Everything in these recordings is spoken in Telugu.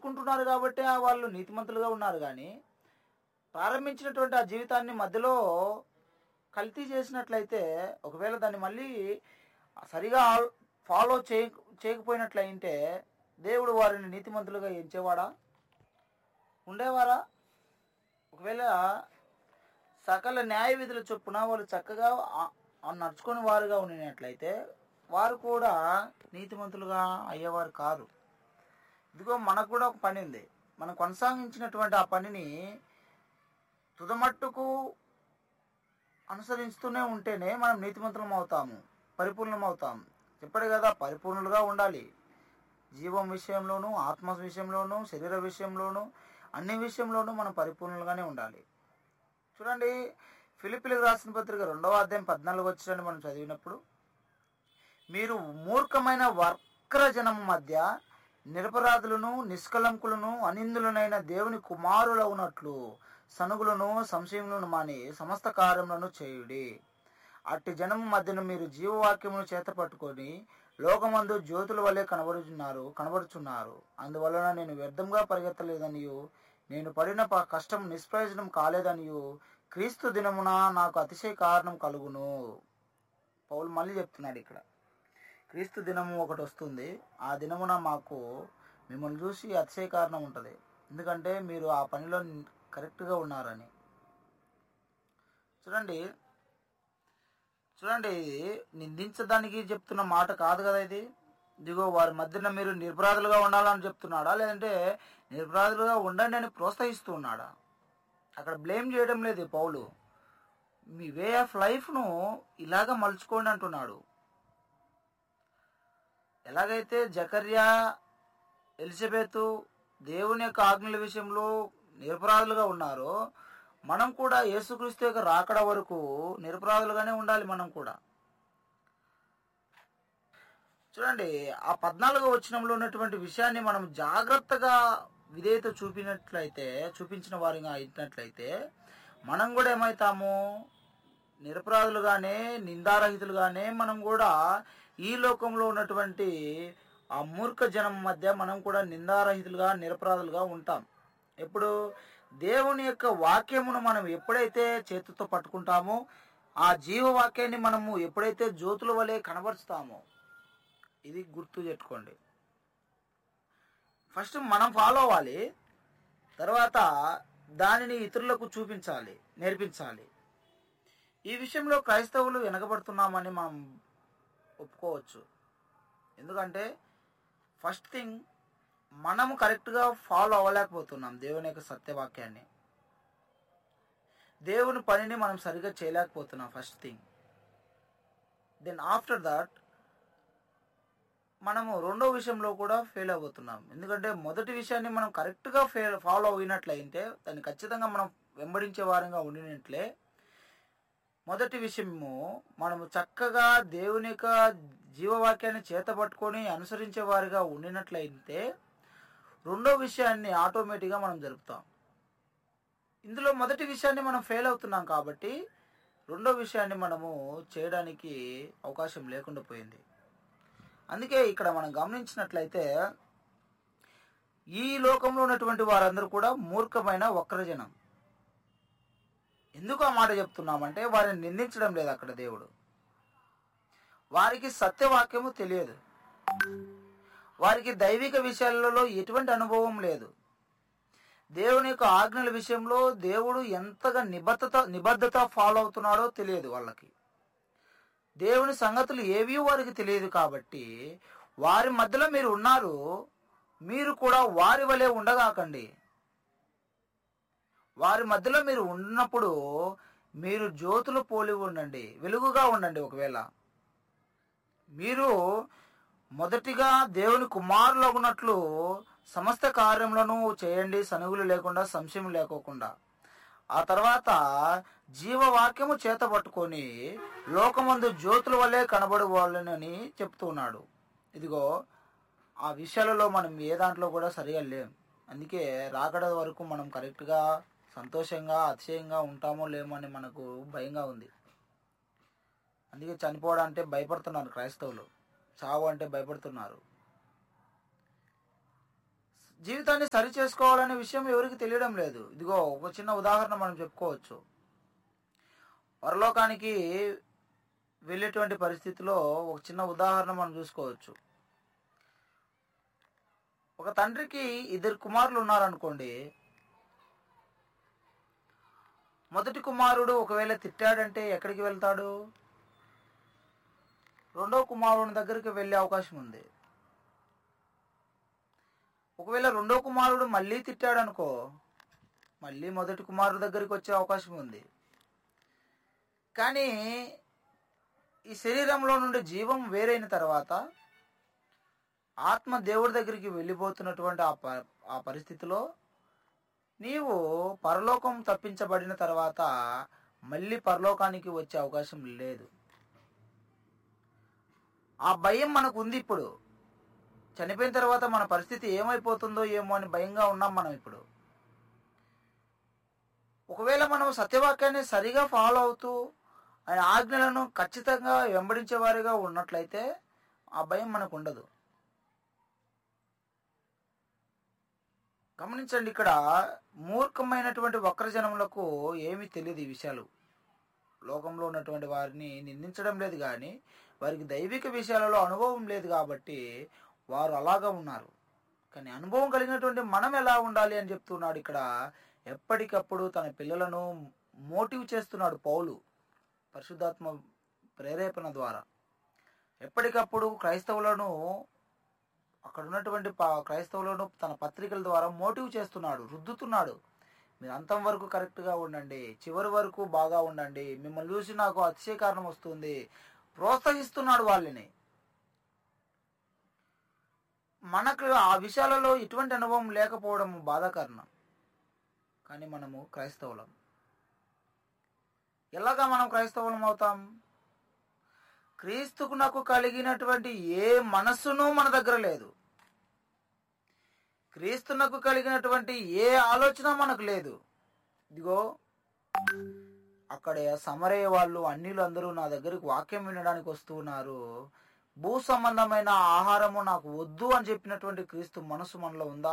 నడుచుకుంటున్నారు కాబట్టి ఆ వాళ్ళు నీతిమంతులుగా ఉన్నారు కానీ ప్రారంభించినటువంటి ఆ జీవితాన్ని మధ్యలో కల్తీ చేసినట్లయితే ఒకవేళ దాన్ని మళ్ళీ సరిగా ఫాలో చేయ చేయకపోయినట్లయితే దేవుడు వారిని నీతిమంతులుగా ఎంచేవాడా ఉండేవారా ఒకవేళ సకల న్యాయ విధుల చొప్పున వాళ్ళు చక్కగా ఆ- ఆ నడుచుకుని వారుగా ఉండినట్లయితే వారు కూడా నీతిమంతులుగా అయ్యేవారు కారు ఇదిగో మనకు కూడా ఒక పని ఉంది మనం కొనసాగించినటువంటి ఆ పనిని తుదమట్టుకు అనుసరిస్తూనే ఉంటేనే మనం నీతిమంతులం అవుతాము పరిపూర్ణం అవుతాము చెప్పాడు కదా పరిపూర్ణులుగా ఉండాలి జీవం విషయంలోనూ ఆత్మ విషయంలోనూ శరీర విషయంలోనూ అన్ని విషయంలోనూ మనం పరిపూర్ణులుగానే ఉండాలి చూడండి ఫిలిపిలకు రాసిన పత్రిక రెండవ అధ్యాయం పద్నాలుగు వచ్చిన మనం చదివినప్పుడు మీరు మూర్ఖమైన వర్క్ర జనం మధ్య నిరపరాధులను నిష్కలంకులను అనిందులనైన దేవుని కుమారుల ఉన్నట్లు సనుగులను సంశయములను మాని సమస్త కార్యములను చేయుడి అట్టి జనము మధ్యన మీరు జీవవాక్యమును చేత పట్టుకొని లోకమందు జ్యోతుల వలె కనబడుచున్నారు కనబడుచున్నారు అందువలన నేను వ్యర్థంగా పరిగెత్తలేదనియు నేను పడిన ప- కష్టం నిష్ప్రయోజనం కాలేదనియు క్రీస్తు దినమున నాకు అతిశయ కారణం కలుగును పౌలు మళ్ళీ చెప్తున్నాడు ఇక్కడ క్రీస్తు దినము ఒకటి వస్తుంది ఆ దినమున మాకు మిమ్మల్ని చూసి అతిశయ కారణం ఉంటుంది ఎందుకంటే మీరు ఆ పనిలో కరెక్ట్గా ఉన్నారని చూడండి చూడండి ఇది నిందించడానికి చెప్తున్న మాట కాదు కదా ఇది ఇదిగో వారి మధ్యన మీరు నిరపరాధులుగా ఉండాలని చెప్తున్నాడా లేదంటే నిరపరాధులుగా ఉండండి అని ప్రోత్సహిస్తూ ఉన్నాడా అక్కడ బ్లేమ్ చేయడం లేదు ఈ పౌలు మీ వే ఆఫ్ లైఫ్ను ఇలాగ మలుచుకోండి అంటున్నాడు ఎలాగైతే జకర్యా ఎలిజబెత్ దేవుని యొక్క ఆజ్ఞల విషయంలో నిరపరాధులుగా ఉన్నారో మనం కూడా యేసుక్రీస్తు యొక్క రాకడ వరకు నిరపరాధులుగానే ఉండాలి మనం కూడా చూడండి ఆ పద్నాలుగో వచనంలో ఉన్నటువంటి విషయాన్ని మనం జాగ్రత్తగా విధేయత చూపినట్లయితే చూపించిన వారిగా అయినట్లయితే మనం కూడా ఏమవుతాము నిరపరాధులుగానే నిందారహితులుగానే మనం కూడా ఈ లోకంలో ఉన్నటువంటి ఆ మూర్ఖ జనం మధ్య మనం కూడా నిందారహితులుగా నిరపరాధులుగా ఉంటాం ఎప్పుడు దేవుని యొక్క వాక్యమును మనం ఎప్పుడైతే చేతితో పట్టుకుంటామో ఆ జీవవాక్యాన్ని మనము ఎప్పుడైతే జ్యోతుల వలె కనబరుస్తామో ఇది గుర్తు పెట్టుకోండి ఫస్ట్ మనం ఫాలో అవ్వాలి తర్వాత దానిని ఇతరులకు చూపించాలి నేర్పించాలి ఈ విషయంలో క్రైస్తవులు వెనకబడుతున్నామని మనం ఒప్పుకోవచ్చు ఎందుకంటే ఫస్ట్ థింగ్ మనము కరెక్ట్గా ఫాలో అవ్వలేకపోతున్నాం దేవుని యొక్క సత్యవాక్యాన్ని దేవుని పనిని మనం సరిగ్గా చేయలేకపోతున్నాం first thing then after that మనము రెండో విషయంలో కూడా ఫెయిల్ అవుతున్నాం ఎందుకంటే మొదటి విషయాన్ని మనం కరెక్ట్గా ఫెయిల్ ఫాలో అయినట్లయితే దాన్ని ఖచ్చితంగా మనం వెంబడించే వారంగా ఉండినట్లే మొదటి విషయము మనము చక్కగా దేవుని యొక్క జీవవాక్యాన్ని చేతపట్టుకొని అనుసరించే వారిగా ఉండినట్లయితే రెండో విషయాన్ని ఆటోమేటిక్గా మనం జరుపుతాం ఇందులో మొదటి విషయాన్ని మనం ఫెయిల్ అవుతున్నాం కాబట్టి రెండో విషయాన్ని మనము చేయడానికి అవకాశం లేకుండా పోయింది అందుకే ఇక్కడ మనం గమనించినట్లయితే ఈ లోకంలో ఉన్నటువంటి వారందరూ కూడా మూర్ఖమైన వక్రజనం ఎందుకు ఆ మాట చెప్తున్నామంటే వారిని నిందించడం లేదు అక్కడ దేవుడు వారికి సత్యవాక్యము తెలియదు వారికి దైవిక విషయాలలో ఎటువంటి అనుభవం లేదు దేవుని యొక్క ఆజ్ఞల విషయంలో దేవుడు ఎంతగా నిబద్ధత నిబద్ధత ఫాలో అవుతున్నాడో తెలియదు వాళ్ళకి దేవుని సంగతులు ఏవి వారికి తెలియదు కాబట్టి వారి మధ్యలో మీరు ఉన్నారు మీరు కూడా వారి వలె ఉండగాకండి వారి మధ్యలో మీరు ఉన్నప్పుడు మీరు జ్యోతులు పోలి ఉండండి వెలుగుగా ఉండండి ఒకవేళ మీరు మొదటిగా దేవుని కుమారులు ఉన్నట్లు సమస్త కార్యములను చేయండి సనుగులు లేకుండా సంశయం లేకోకుండా ఆ తర్వాత జీవవాక్యము చేత పట్టుకొని లోకమందు జ్యోతుల వల్లే కనబడు వాళ్ళని చెప్తున్నాడు ఇదిగో ఆ విషయాలలో మనం ఏ దాంట్లో కూడా సరిగా లేం అందుకే రాకడ వరకు మనం కరెక్ట్గా సంతోషంగా అతిశయంగా ఉంటామో లేమో అని మనకు భయంగా ఉంది అందుకే చనిపోవడం అంటే భయపడుతున్నారు క్రైస్తవులు చావు అంటే భయపడుతున్నారు జీవితాన్ని సరి చేసుకోవాలనే విషయం ఎవరికి తెలియడం లేదు ఇదిగో ఒక చిన్న ఉదాహరణ మనం చెప్పుకోవచ్చు పరలోకానికి వెళ్ళేటువంటి పరిస్థితిలో ఒక చిన్న ఉదాహరణ మనం చూసుకోవచ్చు ఒక తండ్రికి ఇద్దరు కుమారులు ఉన్నారనుకోండి మొదటి కుమారుడు ఒకవేళ తిట్టాడంటే ఎక్కడికి వెళ్తాడు రెండో కుమారుని దగ్గరికి వెళ్ళే అవకాశం ఉంది ఒకవేళ రెండో కుమారుడు మళ్ళీ తిట్టాడు అనుకో మళ్ళీ మొదటి కుమారుడు దగ్గరికి వచ్చే అవకాశం ఉంది కానీ ఈ శరీరంలో నుండి జీవం వేరైన తర్వాత ఆత్మ దేవుడి దగ్గరికి వెళ్ళిపోతున్నటువంటి ఆ ప ఆ పరిస్థితిలో నీవు పరలోకం తప్పించబడిన తర్వాత మళ్ళీ పరలోకానికి వచ్చే అవకాశం లేదు ఆ భయం మనకు ఉంది ఇప్పుడు చనిపోయిన తర్వాత మన పరిస్థితి ఏమైపోతుందో ఏమో అని భయంగా ఉన్నాం మనం ఇప్పుడు ఒకవేళ మనం సత్యవాక్యాన్ని సరిగా ఫాలో అవుతూ ఆయన ఆజ్ఞలను ఖచ్చితంగా వెంబడించే వారిగా ఉన్నట్లయితే ఆ భయం మనకు ఉండదు గమనించండి ఇక్కడ మూర్ఖమైనటువంటి వక్రజనములకు ఏమీ తెలియదు ఈ విషయాలు లోకంలో ఉన్నటువంటి వారిని నిందించడం లేదు కానీ వారికి దైవిక విషయాలలో అనుభవం లేదు కాబట్టి వారు అలాగా ఉన్నారు కానీ అనుభవం కలిగినటువంటి మనం ఎలా ఉండాలి అని చెప్తున్నాడు ఇక్కడ ఎప్పటికప్పుడు తన పిల్లలను మోటివ్ చేస్తున్నాడు పౌలు పరిశుద్ధాత్మ ప్రేరేపణ ద్వారా ఎప్పటికప్పుడు క్రైస్తవులను అక్కడ ఉన్నటువంటి ప- క్రైస్తవులను తన పత్రికల ద్వారా మోటివ్ చేస్తున్నాడు రుద్దుతున్నాడు మీరు అంతం వరకు కరెక్ట్గా ఉండండి చివరి వరకు బాగా ఉండండి మిమ్మల్ని చూసి నాకు అతిశయ కారణం వస్తుంది ప్రోత్సహిస్తున్నాడు వాళ్ళని మనకు ఆ విషయాలలో ఎటువంటి అనుభవం లేకపోవడం బాధాకరణం కానీ మనము క్రైస్తవులం ఎలాగా మనం క్రైస్తవులం అవుతాం క్రీస్తుకు నాకు కలిగినటువంటి ఏ మనస్సును మన దగ్గర లేదు క్రీస్తునకు కలిగినటువంటి ఏ ఆలోచన మనకు లేదు ఇదిగో అక్కడ సమరయ్య వాళ్ళు అన్నిలు అందరూ నా దగ్గరికి వాక్యం వినడానికి వస్తూ ఉన్నారు భూ సంబంధమైన ఆహారము నాకు వద్దు అని చెప్పినటువంటి క్రీస్తు మనసు మనలో ఉందా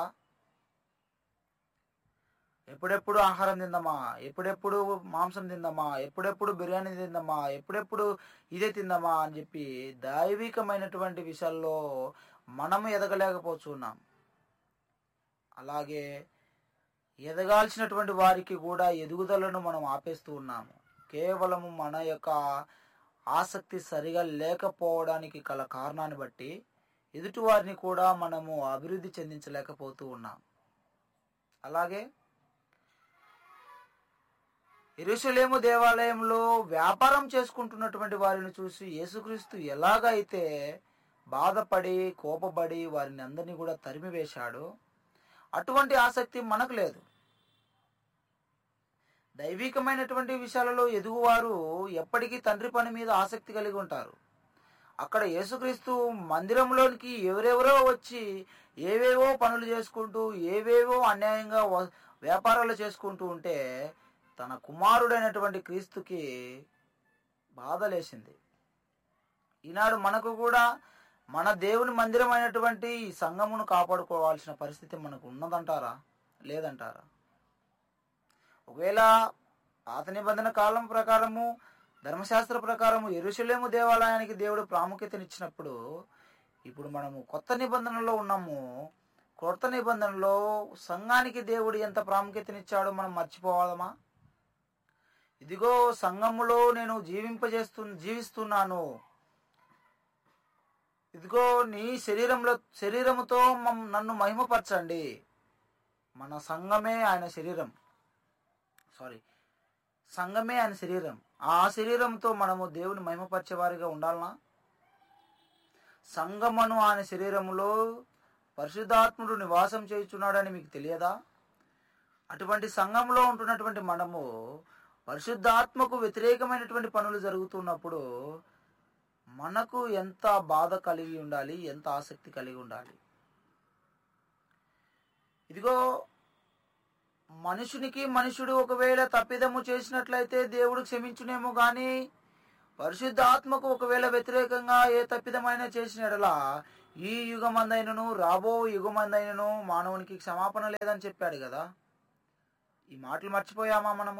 ఎప్పుడెప్పుడు ఆహారం తిందామా ఎప్పుడెప్పుడు మాంసం తిందామా ఎప్పుడెప్పుడు బిర్యానీ తిందామా ఎప్పుడెప్పుడు ఇదే తిందామా అని చెప్పి దైవికమైనటువంటి విషయాల్లో మనము ఎదగలేకపోతున్నాం అలాగే ఎదగాల్సినటువంటి వారికి కూడా ఎదుగుదలను మనం ఆపేస్తూ ఉన్నాము కేవలము మన యొక్క ఆసక్తి సరిగా లేకపోవడానికి గల కారణాన్ని బట్టి ఎదుటివారిని కూడా మనము అభివృద్ధి చెందించలేకపోతూ ఉన్నాం అలాగే ఎరుసలేము దేవాలయంలో వ్యాపారం చేసుకుంటున్నటువంటి వారిని చూసి యేసుక్రీస్తు ఎలాగైతే బాధపడి కోపపడి వారిని అందరినీ కూడా తరిమివేశాడు అటువంటి ఆసక్తి మనకు లేదు దైవికమైనటువంటి విషయాలలో ఎదుగువారు ఎప్పటికీ తండ్రి పని మీద ఆసక్తి కలిగి ఉంటారు అక్కడ యేసుక్రీస్తు మందిరంలోనికి ఎవరెవరో వచ్చి ఏవేవో పనులు చేసుకుంటూ ఏవేవో అన్యాయంగా వ- వ్యాపారాలు చేసుకుంటూ ఉంటే తన కుమారుడైనటువంటి క్రీస్తుకి బాధలేసింది ఈనాడు మనకు కూడా మన దేవుని మందిరం అయినటువంటి ఈ సంఘమును కాపాడుకోవాల్సిన పరిస్థితి మనకు ఉన్నదంటారా లేదంటారా ఒకవేళ పాత నిబంధన కాలం ప్రకారము ధర్మశాస్త్ర ప్రకారము ఎరుసలేము దేవాలయానికి దేవుడు ప్రాముఖ్యతనిచ్చినప్పుడు ఇప్పుడు మనము కొత్త నిబంధనలో ఉన్నాము కొత్త నిబంధనలో సంఘానికి దేవుడు ఎంత ప్రాముఖ్యతనిచ్చాడో మనం మర్చిపోవాలమా ఇదిగో సంఘములో నేను జీవింపజేస్తు జీవిస్తున్నాను ఇదిగో నీ శరీరంలో శరీరముతో మమ్- నన్ను మహిమపరచండి మన సంఘమే ఆయన శరీరం సారీ సంఘమే ఆయన శరీరం ఆ శరీరంతో మనము దేవుని మహిమపరిచేవారిగా ఉండాలనా సంఘమును ఆయన శరీరములో పరిశుద్ధాత్ముడు నివాసం చేయుచున్నాడని మీకు తెలియదా అటువంటి సంఘంలో ఉంటున్నటువంటి మనము పరిశుద్ధాత్మకు వ్యతిరేకమైనటువంటి పనులు జరుగుతున్నప్పుడు మనకు ఎంత బాధ కలిగి ఉండాలి ఎంత ఆసక్తి కలిగి ఉండాలి ఇదిగో మనుషునికి మనుషుడు ఒకవేళ తప్పిదము చేసినట్లయితే దేవుడు క్షమించునేమో గాని పరిశుద్ధ ఆత్మకు ఒకవేళ వ్యతిరేకంగా ఏ తప్పిదమైనా చేసిన ఎడలా ఈ యుగమందైనను రాబో యుగమందైనను మానవునికి క్షమాపణ లేదని చెప్పాడు కదా ఈ మాటలు మర్చిపోయామా మనము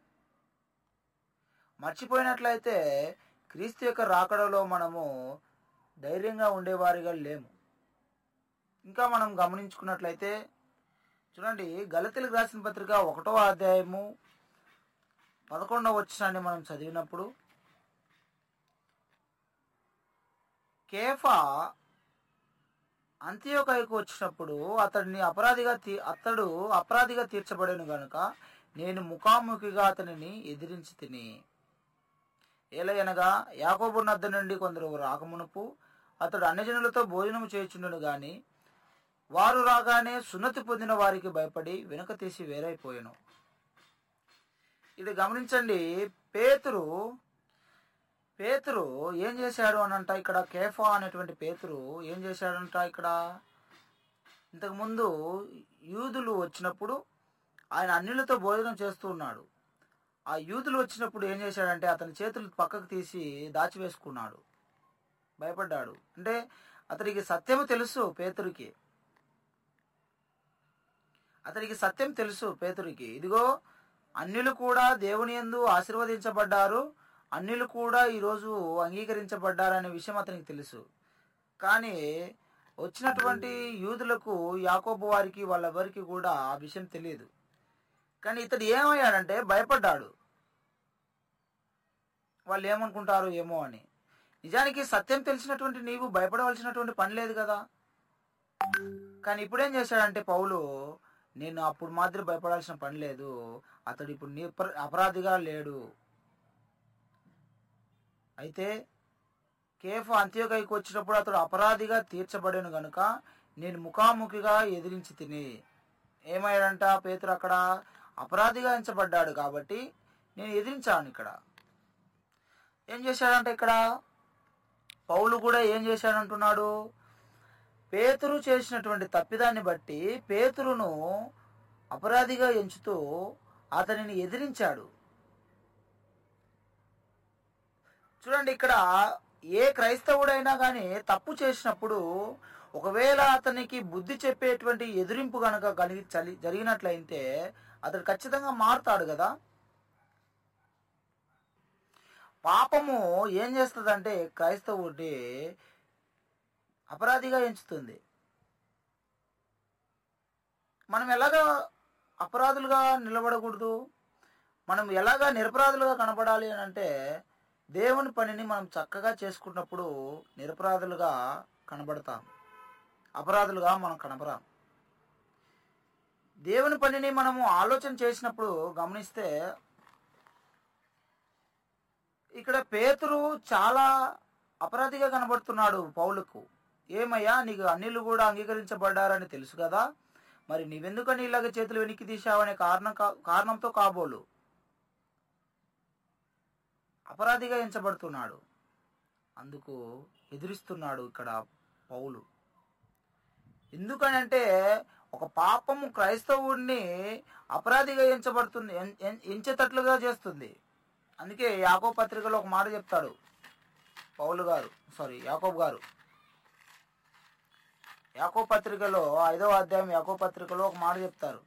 మర్చిపోయినట్లయితే క్రీస్తు యొక్క రాకడలో మనము ధైర్యంగా ఉండేవారిగా లేము ఇంకా మనం గమనించుకున్నట్లయితే చూడండి గలతీలకు రాసిన పత్రిక ఒకటో అధ్యాయము పదకొండవ వచ్చినాన్ని మనం చదివినప్పుడు కేఫా అంత్యోకైకు వచ్చినప్పుడు అతడిని అపరాధిగా తీ అతడు అపరాధిగా తీర్చబడేను గనుక నేను ముఖాముఖిగా అతనిని ఎదిరించి తిని ఏలయనగా యాకోబు నద్ద నుండి కొందరు రాకమునుపు అతడు అన్యజనులతో భోజనం చేయుచుండెను గాని వారు రాగానే సున్నతి పొందిన వారికి భయపడి వెనుక తీసి వేరైపోయాను ఇది గమనించండి పేతురు పేతురు ఏం చేశాడు అనంట ఇక్కడ కేఫా అనేటువంటి పేతురు ఏం చేశాడంట ఇక్కడ ఇంతకుముందు యూదులు వచ్చినప్పుడు ఆయన అన్నిలతో భోజనం చేస్తూ ఉన్నాడు ఆ యూదులు వచ్చినప్పుడు ఏం చేశాడంటే అతని చేతులు పక్కకు తీసి దాచివేసుకున్నాడు భయపడ్డాడు అంటే అతనికి సత్యము తెలుసు పేతురికి అతనికి సత్యం తెలుసు పేతురికి ఇదిగో అన్యులు కూడా దేవుని యందు ఆశీర్వదించబడ్డారు అన్యులు కూడా ఈరోజు అంగీకరించబడ్డారనే విషయం అతనికి తెలుసు కానీ వచ్చినటువంటి యూదులకు యాకోబు వారికి వాళ్ళెవరికి కూడా ఆ విషయం తెలియదు కానీ ఇతడు ఏమయ్యాడంటే భయపడ్డాడు వాళ్ళు ఏమనుకుంటారు ఏమో అని నిజానికి సత్యం తెలిసినటువంటి నీవు భయపడవలసినటువంటి పని లేదు కదా కానీ ఇప్పుడేం చేశాడంటే పౌలు నేను అప్పుడు మాత్రం భయపడాల్సిన పని లేదు అతడు ఇప్పుడు నీ అపరాధిగా లేడు అయితే కేఫ్ అంత్యోకైకి వచ్చినప్పుడు అతడు అపరాధిగా తీర్చబడాను గనుక నేను ముఖాముఖిగా ఎదిరించి తిని ఏమయ్యాడంట పేతురు అక్కడ అపరాధిగా ఎంచబడ్డాడు కాబట్టి నేను ఎదిరించాను ఇక్కడ ఏం చేశాడంటే ఇక్కడ పౌలు కూడా ఏం చేశాడంటున్నాడు పేతురు చేసినటువంటి తప్పిదాన్ని బట్టి పేతురును అపరాధిగా ఎంచుతూ అతనిని ఎదిరించాడు చూడండి ఇక్కడ ఏ క్రైస్తవుడైనా కానీ తప్పు చేసినప్పుడు ఒకవేళ అతనికి బుద్ధి చెప్పేటువంటి ఎదిరింపు గనక కలిగి చలి- జరిగినట్లయితే అతడు ఖచ్చితంగా మారుతాడు కదా పాపము ఏం చేస్తుందంటే క్రైస్తవుడి అపరాధిగా ఎంచుతుంది మనం ఎలాగా అపరాధులుగా నిలబడకూడదు మనం ఎలాగా నిరపరాధులుగా కనపడాలి అని అంటే దేవుని పనిని మనం చక్కగా చేసుకున్నప్పుడు నిరపరాధులుగా కనబడతాం అపరాధులుగా మనం కనబరాం దేవుని పనిని మనము ఆలోచన చేసినప్పుడు గమనిస్తే ఇక్కడ పేతురు చాలా అపరాధిగా కనబడుతున్నాడు పౌలుకు ఏమయ్యా నీకు అన్నిలు కూడా అంగీకరించబడ్డారని తెలుసు కదా మరి నీవెందుకని ఇలాగ చేతులు వెనక్కి తీశావనే కారణం కా- కారణంతో కాబోలు అపరాధిగా ఎంచబడుతున్నాడు అందుకు ఎదురిస్తున్నాడు ఇక్కడ పౌలు ఎందుకనంటే ఒక పాపము క్రైస్తవుడిని అపరాధిగా ఎంచబడుతుంది ఎం- ఎం- ఎంచేటట్లుగా చేస్తుంది అందుకే యాకో పత్రికలో ఒక మాట చెప్తాడు పౌలు గారు సారీ యాకోబ్ గారు యాకో పత్రికలో ఐదవ అధ్యాయం యాకో పత్రికలో ఒక మాట చెప్తారు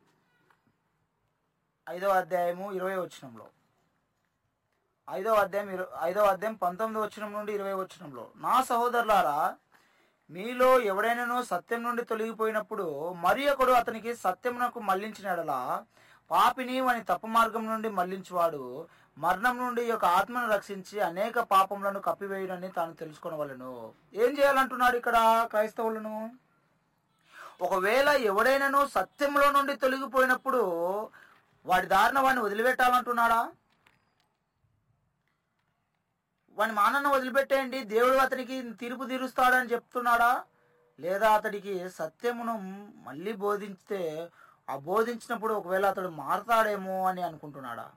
ఐదవ అధ్యాయము ఇరవై వచనంలో ఐదవ అధ్యాయం ఇరు- ఐదవ అధ్యాయం పంతొమ్మిది వచనం నుండి ఇరవై వచనంలో నా సహోదరులారా మీలో ఎవడైనానో సత్యం నుండి తొలగిపోయినప్పుడు మరి ఒకడు అతనికి సత్యమునకు మళ్లించినడలా పాపిని వాని తప్పు మార్గం నుండి మళ్లించువాడు మరణం నుండి ఈ యొక్క ఆత్మను రక్షించి అనేక పాపములను కప్పివేయునని తాను తెలుసుకోవలను ఏం చేయాలంటున్నాడు ఇక్కడ క్రైస్తవులను ఒకవేళ ఎవడైనాను సత్యంలో నుండి తొలగిపోయినప్పుడు వాడి దారిన వాడిని వదిలిపెట్టాలంటున్నాడా వాని మానను వదిలిపెట్టేయండి దేవుడు అతనికి తీర్పు తీరుస్తాడని చెప్తున్నాడా లేదా అతడికి సత్యమును మళ్ళీ బోధించితే ఆ బోధించినప్పుడు ఒకవేళ అతడు మారతాడేమో అని అనుకుంటున్నాడా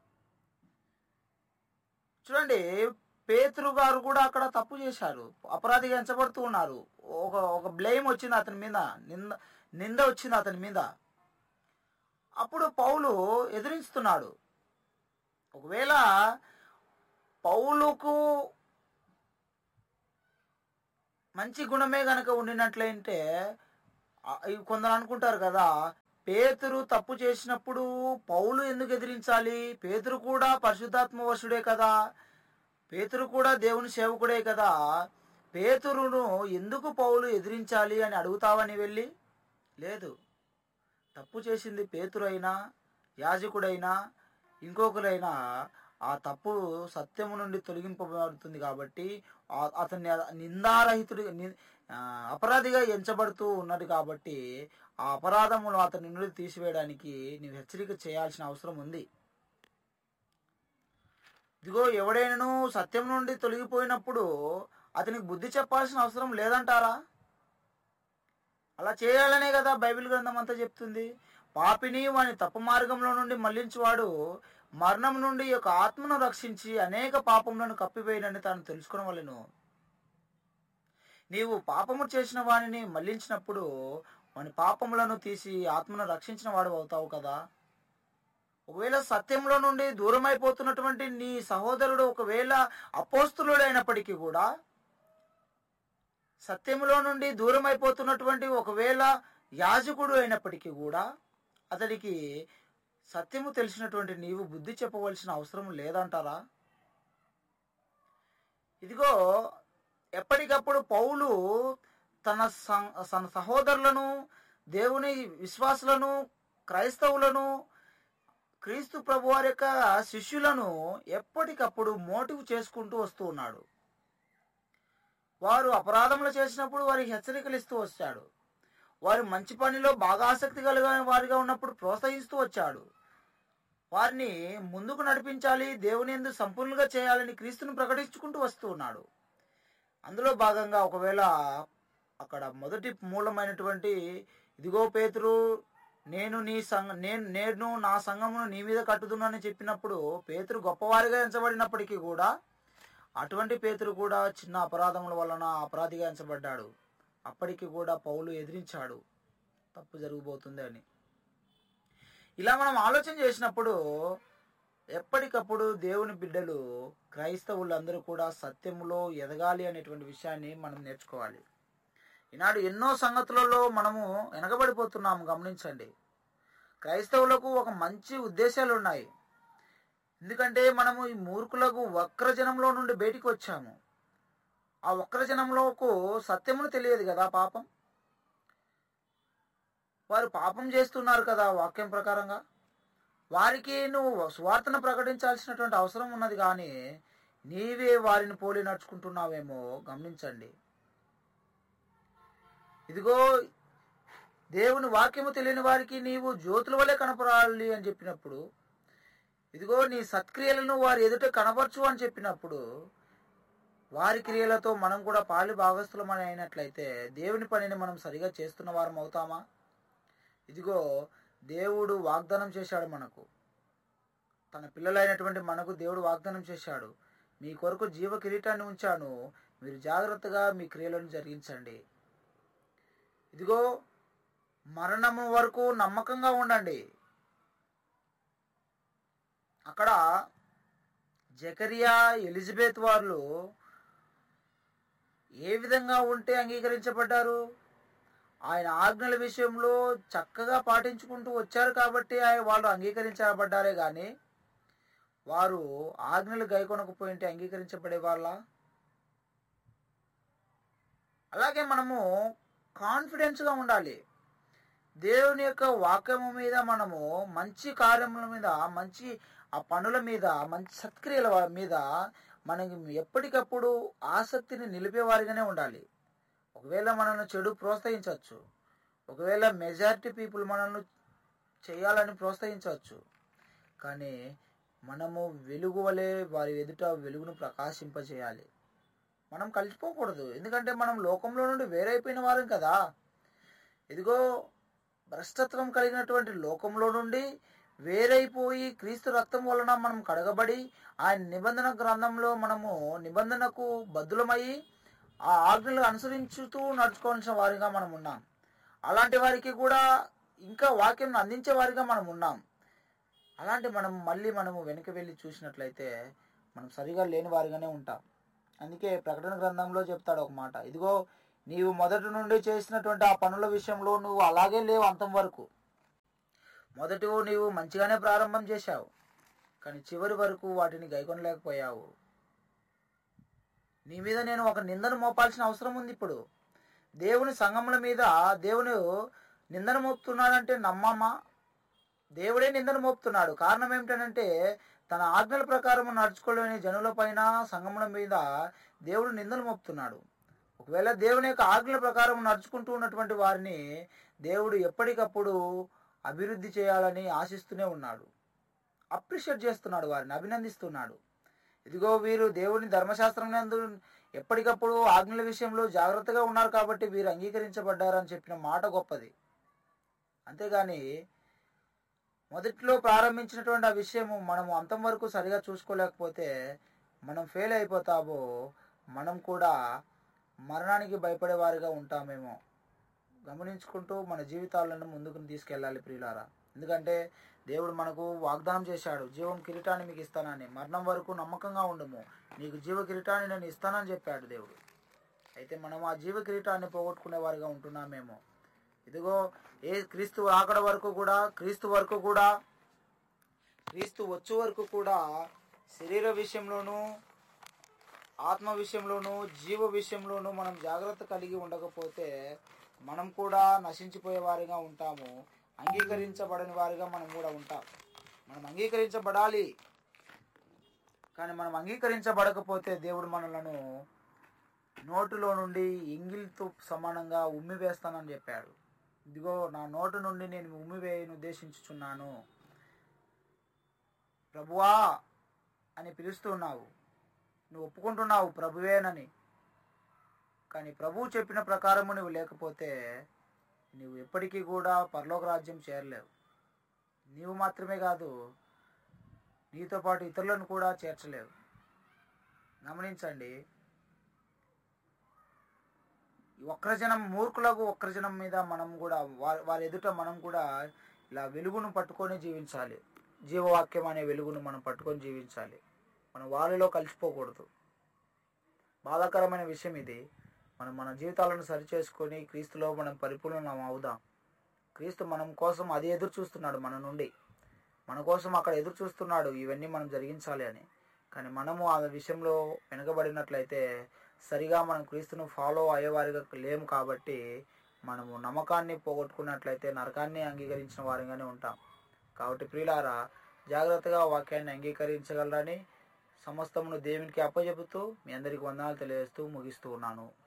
చూడండి పేతురు గారు కూడా అక్కడ తప్పు చేశారు అపరాధిగా ఎంచబడుతూ ఉన్నారు ఒక ఒక బ్లేమ్ వచ్చింది అతని మీద నింద నింద వచ్చింది అతని మీద అప్పుడు పౌలు ఎదిరిస్తున్నాడు ఒకవేళ పౌలుకు మంచి గుణమే గనక ఉండినట్లయితే ఆ, ఇవి కొందరు అనుకుంటారు కదా పేతురు తప్పు చేసినప్పుడు పౌలు ఎందుకు ఎదిరించాలి పేతురు కూడా పరిశుద్ధాత్మ వశుడే కదా పేతురు కూడా దేవుని సేవకుడే కదా పేతురును ఎందుకు పౌలు ఎదిరించాలి అని అడుగుతావని వెళ్ళి లేదు తప్పు చేసింది పేతురైనా యాజకుడైనా ఇంకొకరైనా ఆ తప్పు సత్యము నుండి తొలగింపబడుతుంది కాబట్టి ఆ- అతన్ని నిందారహితుడి ని- ఆ, అపరాధిగా ఎంచబడుతూ ఉన్నది కాబట్టి ఆ అపరాధములు అతని నుండి తీసివేయడానికి నీవు హెచ్చరిక చేయాల్సిన అవసరం ఉంది ఇదిగో ఎవడైనాను సత్యం నుండి తొలగిపోయినప్పుడు అతనికి బుద్ధి చెప్పాల్సిన అవసరం లేదంటారా అలా చేయాలనే కదా బైబిల్ గ్రంథం అంతా చెప్తుంది పాపిని వాని తప్పు మార్గంలో నుండి మళ్లించువాడు మరణం నుండి ఈ యొక్క ఆత్మను రక్షించి అనేక పాపములను కప్పివేయనని తాను తెలుసుకోవడం వలెను నీవు పాపము చేసిన వానిని మళ్లించినప్పుడు వాని పాపములను తీసి ఆత్మను రక్షించిన వాడు అవుతావు కదా ఒకవేళ సత్యంలో నుండి దూరం అయిపోతున్నటువంటి నీ సహోదరుడు ఒకవేళ అపోస్తులుడైనప్పటికీ కూడా సత్యములో నుండి దూరం అయిపోతున్నటువంటి ఒకవేళ యాజకుడు అయినప్పటికీ కూడా అతడికి సత్యము తెలిసినటువంటి నీవు బుద్ధి చెప్పవలసిన అవసరం లేదంటారా ఇదిగో ఎప్పటికప్పుడు పౌలు తన సం- తన సహోదరులను దేవుని విశ్వాసులను క్రైస్తవులను క్రీస్తు ప్రభు వారి యొక్క శిష్యులను ఎప్పటికప్పుడు మోటివ్ చేసుకుంటూ వస్తూ ఉన్నాడు వారు అపరాధములు చేసినప్పుడు వారికి హెచ్చరికలు ఇస్తూ వచ్చాడు వారు మంచి పనిలో బాగా ఆసక్తి కలిగిన వారిగా ఉన్నప్పుడు ప్రోత్సహిస్తూ వచ్చాడు వారిని ముందుకు నడిపించాలి దేవుని ఎందు సంపూర్ణంగా చేయాలని క్రీస్తును ప్రకటించుకుంటూ వస్తూ ఉన్నాడు అందులో భాగంగా ఒకవేళ అక్కడ మొదటి మూలమైనటువంటి ఇదిగో పేతురు నేను నీ సంఘ నేను నేను నా సంఘమును నీ మీద కట్టుదునని చెప్పినప్పుడు పేతురు గొప్పవారిగా ఎంచబడినప్పటికీ కూడా అటువంటి పేతురు కూడా చిన్న అపరాధముల వలన అపరాధిగా ఎంచబడ్డాడు అప్పటికి కూడా పౌలు ఎదిరించాడు తప్పు జరగబోతుంది అని ఇలా మనం ఆలోచన చేసినప్పుడు ఎప్పటికప్పుడు దేవుని బిడ్డలు క్రైస్తవులందరూ కూడా సత్యములో ఎదగాలి అనేటువంటి విషయాన్ని మనం నేర్చుకోవాలి ఈనాడు ఎన్నో సంగతులలో మనము వెనకబడిపోతున్నాము గమనించండి క్రైస్తవులకు ఒక మంచి ఉద్దేశాలు ఉన్నాయి ఎందుకంటే మనము ఈ మూర్ఖులకు వక్రజనంలో నుండి బయటికి వచ్చాము ఆ వక్రజనంలోకు సత్యమును తెలియదు కదా పాపం వారు పాపం చేస్తున్నారు కదా వాక్యం ప్రకారంగా వారికి నువ్వు స్వార్థను ప్రకటించాల్సినటువంటి అవసరం ఉన్నది కానీ నీవే వారిని పోలి నడుచుకుంటున్నావేమో గమనించండి ఇదిగో దేవుని వాక్యము తెలియని వారికి నీవు జ్యోతుల వలె కనపరాలి అని చెప్పినప్పుడు ఇదిగో నీ సత్క్రియలను వారి ఎదుట కనపరచు అని చెప్పినప్పుడు వారి క్రియలతో మనం కూడా పాలి భాగస్థులమని అయినట్లయితే దేవుని పనిని మనం సరిగా చేస్తున్న వారం అవుతామా ఇదిగో దేవుడు వాగ్దానం చేశాడు మనకు తన పిల్లలైనటువంటి మనకు దేవుడు వాగ్దానం చేశాడు మీ కొరకు జీవ కిరీటాన్ని ఉంచాను మీరు జాగ్రత్తగా మీ క్రియలను జరిగించండి ఇదిగో మరణము వరకు నమ్మకంగా ఉండండి అక్కడ జకరియా ఎలిజబెత్ వారు ఏ విధంగా ఉంటే అంగీకరించబడ్డారు ఆయన ఆజ్ఞల విషయంలో చక్కగా పాటించుకుంటూ వచ్చారు కాబట్టి ఆయన వాళ్ళు అంగీకరించబడ్డారే కానీ వారు ఆజ్ఞలు గైకొనకపోయింటే అంగీకరించబడే వాళ్ళ అలాగే మనము కాన్ఫిడెన్స్గా ఉండాలి దేవుని యొక్క వాక్యము మీద మనము మంచి కార్యముల మీద మంచి ఆ పనుల మీద మంచి సత్క్రియల మీద మనకి ఎప్పటికప్పుడు ఆసక్తిని నిలిపేవారిగానే ఉండాలి ఒకవేళ మనల్ని చెడు ప్రోత్సహించవచ్చు ఒకవేళ మెజారిటీ పీపుల్ మనల్ని చేయాలని ప్రోత్సహించవచ్చు కానీ మనము వెలుగు వలె వారి ఎదుట వెలుగును ప్రకాశింపజేయాలి మనం కలిసిపోకూడదు ఎందుకంటే మనం లోకంలో నుండి వేరైపోయిన వారం కదా ఇదిగో భ్రష్టత్వం కలిగినటువంటి లోకంలో నుండి వేరైపోయి క్రీస్తు రక్తం వలన మనం కడగబడి ఆయన నిబంధన గ్రంథంలో మనము నిబంధనకు బద్దులమయ్యి ఆ ఆజ్ఞలు అనుసరించుతూ నడుచుకోవాల్సిన వారిగా మనం ఉన్నాం అలాంటి వారికి కూడా ఇంకా వాక్యం అందించే వారిగా మనం ఉన్నాం అలాంటి మనం మళ్ళీ మనము వెనక వెళ్ళి చూసినట్లయితే మనం సరిగా లేని వారిగానే ఉంటాం అందుకే ప్రకటన గ్రంథంలో చెప్తాడు ఒక మాట ఇదిగో నీవు మొదటి నుండి చేసినటువంటి ఆ పనుల విషయంలో నువ్వు అలాగే లేవు అంతం వరకు మొదటి నీవు మంచిగానే ప్రారంభం చేశావు కానీ చివరి వరకు వాటిని గైకొనలేకపోయావు నీ మీద నేను ఒక నిందను మోపాల్సిన అవసరం ఉంది ఇప్పుడు దేవుని సంగముల మీద దేవుడు నిందను మోపుతున్నాడంటే నమ్మమ్మా దేవుడే నిందను మోపుతున్నాడు కారణం ఏమిటంటే తన ఆజ్ఞల ప్రకారం నడుచుకోలేని జనుల పైన సంగముల మీద దేవుడు నిందను మోపుతున్నాడు ఒకవేళ దేవుని యొక్క ఆజ్ఞల ప్రకారం నడుచుకుంటూ ఉన్నటువంటి వారిని దేవుడు ఎప్పటికప్పుడు అభివృద్ధి చేయాలని ఆశిస్తూనే ఉన్నాడు అప్రిషియేట్ చేస్తున్నాడు వారిని అభినందిస్తున్నాడు ఇదిగో వీరు దేవుని ధర్మశాస్త్రం నందు ఎప్పటికప్పుడు ఆజ్ఞల విషయంలో జాగ్రత్తగా ఉన్నారు కాబట్టి వీరు అంగీకరించబడ్డారని చెప్పిన మాట గొప్పది అంతేగాని మొదట్లో ప్రారంభించినటువంటి ఆ విషయము మనము అంతం వరకు సరిగా చూసుకోలేకపోతే మనం ఫెయిల్ అయిపోతామో మనం కూడా మరణానికి భయపడేవారిగా ఉంటామేమో గమనించుకుంటూ మన జీవితాలను ముందుకు తీసుకెళ్ళాలి ప్రియులారా ఎందుకంటే దేవుడు మనకు వాగ్దానం చేశాడు జీవం కిరీటాన్ని మీకు ఇస్తానని మరణం వరకు నమ్మకంగా ఉండము నీకు జీవ కిరీటాన్ని నేను ఇస్తానని చెప్పాడు దేవుడు అయితే మనం ఆ జీవ కిరీటాన్ని పోగొట్టుకునే వారిగా ఉంటున్నామేమో ఇదిగో ఏ క్రీస్తు ఆకడ వరకు కూడా క్రీస్తు వరకు కూడా క్రీస్తు వచ్చే వరకు కూడా శరీర విషయంలోనూ ఆత్మ విషయంలోనూ జీవ విషయంలోనూ మనం జాగ్రత్త కలిగి ఉండకపోతే మనం కూడా నశించిపోయే వారిగా ఉంటాము అంగీకరించబడని వారిగా మనం కూడా ఉంటాం మనం అంగీకరించబడాలి కానీ మనం అంగీకరించబడకపోతే దేవుడు మనలను నోటులో నుండి ఎంగిల్తో సమానంగా ఉమ్మివేస్తానని చెప్పాడు ఇదిగో నా నోటు నుండి నేను ఉమ్మివేయను ఉద్దేశించుచున్నాను ప్రభువా అని పిలుస్తున్నావు నువ్వు ఒప్పుకుంటున్నావు ప్రభువేనని కానీ ప్రభువు చెప్పిన ప్రకారము నువ్వు లేకపోతే నువ్వు ఎప్పటికీ కూడా పరలోక రాజ్యం చేరలేవు నీవు మాత్రమే కాదు నీతో పాటు ఇతరులను కూడా చేర్చలేవు గమనించండి ఈ ఒక్కరజనం మూర్ఖులకు ఒక్కరజనం మీద మనం కూడా వారి వారి ఎదుట మనం కూడా ఇలా వెలుగును పట్టుకొని జీవించాలి జీవవాక్యం అనే వెలుగును మనం పట్టుకొని జీవించాలి మనం వాళ్ళలో కలిసిపోకూడదు బాధాకరమైన విషయం ఇది మనం మన జీవితాలను సరిచేసుకొని క్రీస్తులో మనం పరిపూర్ణం అవుదాం క్రీస్తు మనం కోసం అది ఎదురు చూస్తున్నాడు మన నుండి మన కోసం అక్కడ ఎదురు చూస్తున్నాడు ఇవన్నీ మనం జరిగించాలి అని కానీ మనము ఆ విషయంలో వెనుకబడినట్లయితే సరిగా మనం క్రీస్తును ఫాలో అయ్యేవారిగా లేము కాబట్టి మనము నమ్మకాన్ని పోగొట్టుకున్నట్లయితే నరకాన్ని అంగీకరించిన వారిగానే ఉంటాం కాబట్టి ప్రియులారా జాగ్రత్తగా వాక్యాన్ని అంగీకరించగలరని సమస్తమును దేవునికి అప్పచెబుతూ మీ అందరికి వందనాలు తెలియజేస్తూ ముగిస్తూ ఉన్నాను